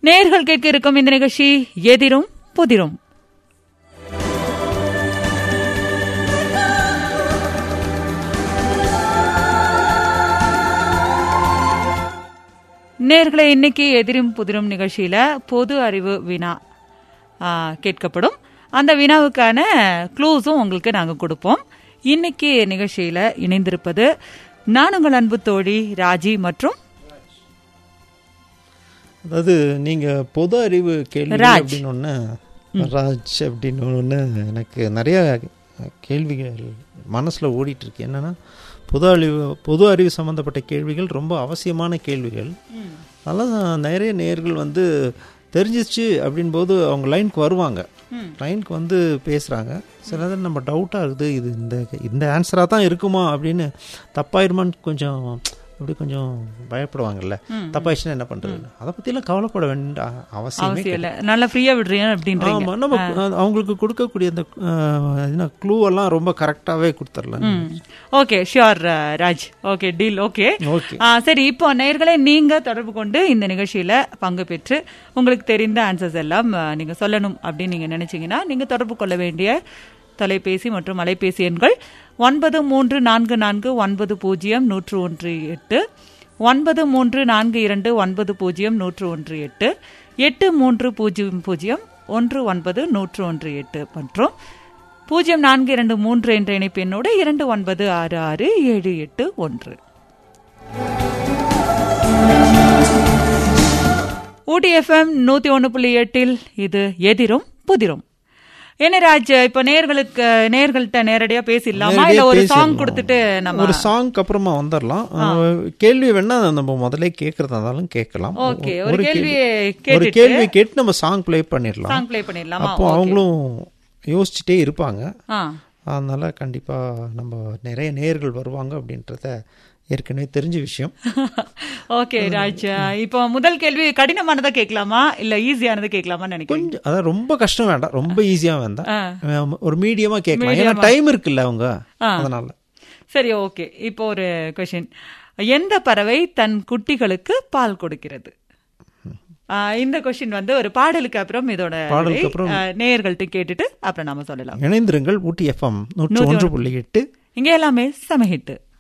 நேர்கள் கேட்க இருக்கும் இந்த நிகழ்ச்சி எதிரும் புதிரும் நேர்களை இன்னைக்கு எதிரும் புதிரும் நிகழ்ச்சியில பொது அறிவு வினா ஆ, கேட்கப்படும் அந்த வினாவுக்கான க்ளூஸும் உங்களுக்கு நாங்கள் கொடுப்போம் இன்னைக்கு நிகழ்ச்சியில இணைந்திருப்பது நான் உங்கள் அன்பு தோழி ராஜி மற்றும் அதாவது நீங்க பொது அறிவு கேள்வி ராஜ். அப்படின்னு ஒன்று ராஜ் அப்படின்னு ஒன்று எனக்கு நிறைய கேள்விகள் மனசில் ஓடிட்டு இருக்கு என்னன்னா பொது அறிவு பொது அறிவு சம்மந்தப்பட்ட கேள்விகள் ரொம்ப அவசியமான கேள்விகள் அதெல்லாம் நிறைய நேர்கள் வந்து தெரிஞ்சிச்சு அப்படின் போது அவங்க லைனுக்கு வருவாங்க லைனுக்கு வந்து பேசுகிறாங்க சில நேரம் நம்ம டவுட்டாக இருக்குது இது இந்த இந்த ஆன்சராக தான் இருக்குமா அப்படின்னு தப்பாயிருமான்னு கொஞ்சம் அப்படி கொஞ்சம் பயப்படுவாங்கல்ல தப்பாயிடுச்சுன்னா என்ன பண்ணுறது அதை பற்றிலாம் கவலைப்பட வேண்டிய அவசியமே அவசியம் இல்லை நல்லா ஃப்ரீயா விடுறீங்க அப்படின்றீங்க ஆமா நம்ம அஹ், அவங்களுக்கு கொடுக்கக்கூடிய அந்த அஹ், என்ன க்ளூ எல்லாம் ரொம்ப கரெக்டாகவே கொடுத்துடலாம் okay sure Raj okay deal okay okay சரி இப்போ நேயர்களே நீங்க தொடர்பு கொண்டு இந்த நிகழ்ச்சியில பங்கு பெற்று உங்களுக்கு தெரிந்த ஆன்சர்ஸ் எல்லாம் ஆ, நீங்க சொல்லணும் அப்படின்னு நீங்க நினைச்சீங்கன்னா நீங்க தொடர்பு கொள்ள வேண்டிய தொலைபேசி மற்றும் அலைபேசி எண்கள் ஒன்பது மூன்று நான்கு நான்கு ஒன்பது பூஜ்ஜியம் நூற்று ஒன்று எட்டு ஒன்பது மூன்று நான்கு இரண்டு ஒன்பது பூஜ்ஜியம் நூற்று ஒன்று எட்டு எட்டு மூன்று பூஜ்ஜியம் பூஜ்ஜியம் ஒன்று ஒன்பது நூற்று ஒன்று எட்டு மற்றும் பூஜ்ஜியம் நான்கு இரண்டு மூன்று என்ற இணைப்பு எண்ணோடு இரண்டு ஒன்பது ஆறு ஆறு ஏழு எட்டு ஒன்று ஊட்டி எஃப்எம் நூத்தி ஒன்று புள்ளி எட்டில் இது எதிரும் புதிரும் என்ன ராஜ் இப்ப நேர்களுக்கு நேர்கள்ட்ட நேரடியா பேசிடலாமா இல்ல ஒரு சாங் கொடுத்துட்டு நம்ம ஒரு சாங்க்கு அப்புறமா வந்துடலாம் அஹ், கேள்வி வேணா நம்ம முதல்ல கேட்கறதா இருந்தாலும் கேட்கலாம் ஓகே ஒரு கேள்வி ஒரு கேட்டுட்டு கேள்வி கேட்டு நம்ம சாங் ப்ளே பண்ணிடலாம் சாங் ப்ளே பண்ணிடலாமா அப்போ அவங்களும் யோசிச்சுட்டே இருப்பாங்க ஆ அதனால கண்டிப்பா நம்ம நிறைய நேர்கள் வருவாங்க அப்படின்றத ஏற்கனவே தெரிஞ்ச விஷயம் ஓகே ராஜ் இப்போ முதல் கேள்வி கடினமானதா கேட்கலாமா இல்ல ஈஸியானது கேட்கலாமான்னு நினைக்கிறேன் கொஞ்சம் அதான் ரொம்ப கஷ்டம் வேண்டாம் ரொம்ப ஈஸியா வேண்டாம் ஆ. அஹ், ஒரு மீடியமா கேட்கலாம் ஏன்னா டைம் இருக்குல்ல அவங்க அதனால சரி ஓகே இப்போ ஒரு கொஷின் எந்த பறவை தன் குட்டிகளுக்கு பால் கொடுக்கிறது ஆ, இந்த கொஷின் வந்து ஒரு பாடலுக்கு அப்புறம் இதோட பாடலுக்கு அப்புறம் ஆ, நேயர்கள்ட்ட கேட்டுட்டு அப்புறம் நாம சொல்லலாம் இணைந்திருங்கள் ஊட்டி எஃப்எம் நூற்றி ஒன்று புள்ளி எட்டு இங்க எல்லாமே சமஹிட்டு